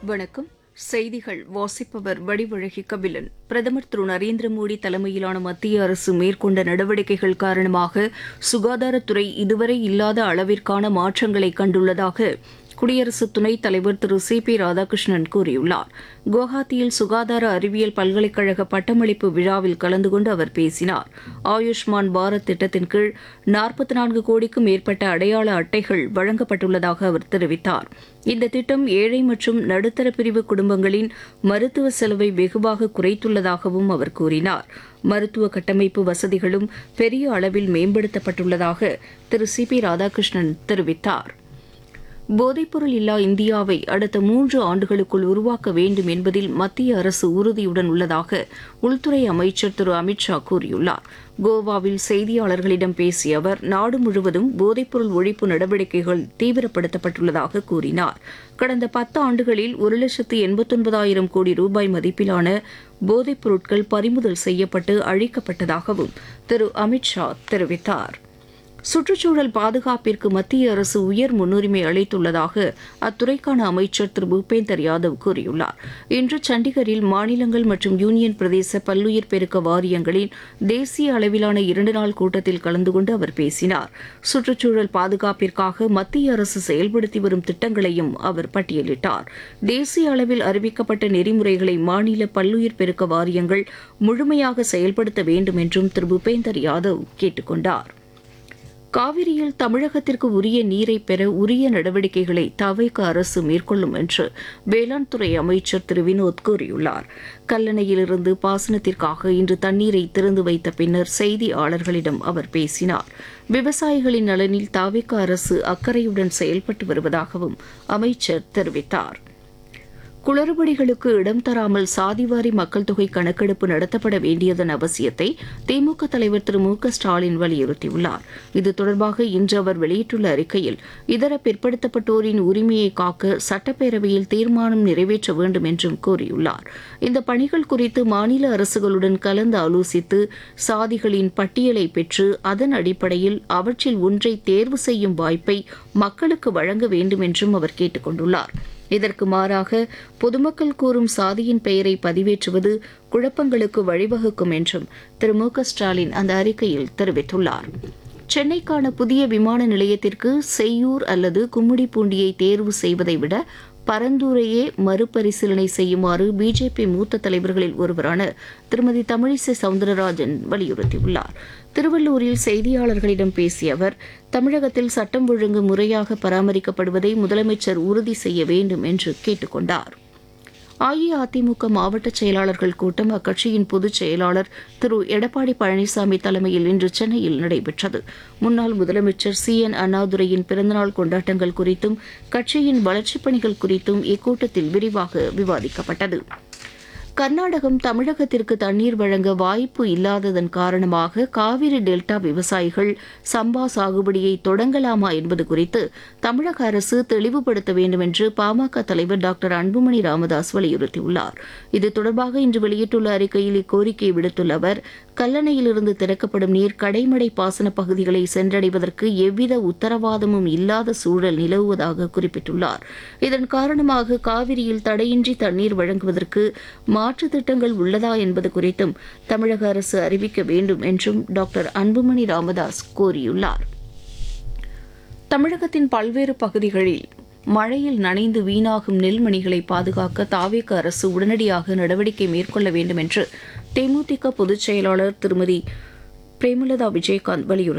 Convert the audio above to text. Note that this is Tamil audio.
வணக்கம் செய்திகள் வாசிப்பவர் வடிவழகி கபிலன் பிரதமர் திரு நரேந்திர மோடி தலைமையிலான மத்திய அரசு மேற்கொண்ட நடவடிக்கைகள் காரணமாக சுகாதாரத்துறை இதுவரை இல்லாத அளவிற்கான மாற்றங்களை கண்டுள்ளதாக குடியரசு துணைத் தலைவர் திரு சி பி ராதாகிருஷ்ணன் கூறியுள்ளார் குவஹாத்தியில் சுகாதார அறிவியல் பல்கலைக்கழக பட்டமளிப்பு விழாவில் கலந்து கொண்டு அவர் பேசினார் ஆயுஷ்மான் பாரத் திட்டத்தின் கீழ் நாற்பத்தி நான்கு கோடிக்கும் மேற்பட்ட அடையாள அட்டைகள் வழங்கப்பட்டுள்ளதாக அவர் தெரிவித்தார் இந்த திட்டம் ஏழை மற்றும் நடுத்தர பிரிவு குடும்பங்களின் மருத்துவ செலவை வெகுவாக குறைத்துள்ளதாகவும் அவர் கூறினார் மருத்துவ கட்டமைப்பு வசதிகளும் பெரிய அளவில் மேம்படுத்தப்பட்டுள்ளதாக திரு சி பி ராதாகிருஷ்ணன் தெரிவித்தார் போதைப்பொருள் இல்லா இந்தியாவை அடுத்த மூன்று ஆண்டுகளுக்குள் உருவாக்க வேண்டும் என்பதில் மத்திய அரசு உறுதியுடன் உள்ளதாக உள்துறை அமைச்சர் திரு அமித்ஷா கூறியுள்ளார் கோவாவில் செய்தியாளர்களிடம் பேசிய அவர் நாடு முழுவதும் போதைப்பொருள் ஒழிப்பு நடவடிக்கைகள் தீவிரப்படுத்தப்பட்டுள்ளதாக கூறினார் கடந்த பத்து ஆண்டுகளில் ஒரு லட்சத்து எண்பத்தொன்பதாயிரம் கோடி ரூபாய் மதிப்பிலான போதைப் பொருட்கள் பறிமுதல் செய்யப்பட்டு அழிக்கப்பட்டதாகவும் திரு அமித்ஷா தெரிவித்தார் சுற்றுச்சூழல் பாதுகாப்பிற்கு மத்திய அரசு உயர் முன்னுரிமை அளித்துள்ளதாக அத்துறைக்கான அமைச்சர் திரு பூபேந்தர் யாதவ் கூறியுள்ளார் இன்று சண்டிகரில் மாநிலங்கள் மற்றும் யூனியன் பிரதேச பல்லுயிர் பெருக்க வாரியங்களின் தேசிய அளவிலான இரண்டு நாள் கூட்டத்தில் கலந்து கொண்டு அவர் பேசினார் சுற்றுச்சூழல் பாதுகாப்பிற்காக மத்திய அரசு செயல்படுத்தி வரும் திட்டங்களையும் அவர் பட்டியலிட்டார் தேசிய அளவில் அறிவிக்கப்பட்ட நெறிமுறைகளை மாநில பல்லுயிர் பெருக்க வாரியங்கள் முழுமையாக செயல்படுத்த வேண்டும் என்றும் திரு பூபேந்தர் யாதவ் கேட்டுக் கொண்டார் காவிரியில் தமிழகத்திற்கு உரிய நீரை பெற உரிய நடவடிக்கைகளை தவைக்க அரசு மேற்கொள்ளும் என்று வேளாண் துறை அமைச்சர் திரு வினோத் கூறியுள்ளார் கல்லணையிலிருந்து பாசனத்திற்காக இன்று தண்ணீரை திறந்து வைத்த பின்னர் செய்தியாளர்களிடம் அவர் பேசினார் விவசாயிகளின் நலனில் தாவேக்க அரசு அக்கறையுடன் செயல்பட்டு வருவதாகவும் அமைச்சர் தெரிவித்தார் குளறுபடிகளுக்கு இடம் தராமல் சாதிவாரி மக்கள் தொகை கணக்கெடுப்பு நடத்தப்பட வேண்டியதன் அவசியத்தை திமுக தலைவர் திரு மு க ஸ்டாலின் வலியுறுத்தியுள்ளார் இது தொடர்பாக இன்று அவர் வெளியிட்டுள்ள அறிக்கையில் இதர பிற்படுத்தப்பட்டோரின் உரிமையை காக்க சட்டப்பேரவையில் தீர்மானம் நிறைவேற்ற வேண்டும் என்றும் கூறியுள்ளார் இந்த பணிகள் குறித்து மாநில அரசுகளுடன் கலந்து ஆலோசித்து சாதிகளின் பட்டியலை பெற்று அதன் அடிப்படையில் அவற்றில் ஒன்றை தேர்வு செய்யும் வாய்ப்பை மக்களுக்கு வழங்க வேண்டும் என்றும் அவர் கேட்டுக் கொண்டுள்ளார் இதற்கு மாறாக பொதுமக்கள் கூறும் சாதியின் பெயரை பதிவேற்றுவது குழப்பங்களுக்கு வழிவகுக்கும் என்றும் திரு மு க ஸ்டாலின் அந்த அறிக்கையில் தெரிவித்துள்ளார் சென்னைக்கான புதிய விமான நிலையத்திற்கு செய்யூர் அல்லது கும்மிடிப்பூண்டியை தேர்வு செய்வதை விட பரந்தூரையே மறுபரிசீலனை செய்யுமாறு பிஜேபி மூத்த தலைவர்களில் ஒருவரான திருமதி தமிழிசை சவுந்தரராஜன் வலியுறுத்தியுள்ளார் திருவள்ளூரில் செய்தியாளர்களிடம் பேசிய அவர் தமிழகத்தில் சட்டம் ஒழுங்கு முறையாக பராமரிக்கப்படுவதை முதலமைச்சர் உறுதி செய்ய வேண்டும் என்று கேட்டுக் கொண்டார் அஇஅதிமுக மாவட்ட செயலாளர்கள் கூட்டம் அக்கட்சியின் பொதுச் செயலாளர் திரு எடப்பாடி பழனிசாமி தலைமையில் இன்று சென்னையில் நடைபெற்றது முன்னாள் முதலமைச்சர் சி என் அண்ணாதுரையின் பிறந்தநாள் கொண்டாட்டங்கள் குறித்தும் கட்சியின் வளர்ச்சிப் பணிகள் குறித்தும் இக்கூட்டத்தில் விரிவாக விவாதிக்கப்பட்டது கர்நாடகம் தமிழகத்திற்கு தண்ணீர் வழங்க வாய்ப்பு இல்லாததன் காரணமாக காவிரி டெல்டா விவசாயிகள் சம்பா சாகுபடியை தொடங்கலாமா என்பது குறித்து தமிழக அரசு தெளிவுபடுத்த வேண்டும் என்று பாமக தலைவர் டாக்டர் அன்புமணி ராமதாஸ் வலியுறுத்தியுள்ளார் இது தொடர்பாக இன்று வெளியிட்டுள்ள அறிக்கையில் இக்கோரிக்கையை விடுத்துள்ள அவர் கல்லணையிலிருந்து திறக்கப்படும் நீர் கடைமடை பாசன பகுதிகளை சென்றடைவதற்கு எவ்வித உத்தரவாதமும் இல்லாத சூழல் நிலவுவதாக குறிப்பிட்டுள்ளார் இதன் காரணமாக காவிரியில் தடையின்றி தண்ணீர் வழங்குவதற்கு மாற்று திட்டங்கள் உள்ளதா என்பது குறித்தும் தமிழக அரசு அறிவிக்க வேண்டும் என்றும் டாக்டர் அன்புமணி ராமதாஸ் கோரியுள்ளார் தமிழகத்தின் பல்வேறு பகுதிகளில் மழையில் நனைந்து வீணாகும் நெல்மணிகளை பாதுகாக்க தாவேக அரசு உடனடியாக நடவடிக்கை மேற்கொள்ள வேண்டும் என்று தேமுதிக பொதுச் செயலாளர் திருமதி பிரேமலதா விஜயகாந்த் வலியுறுத்தியுள்ளார்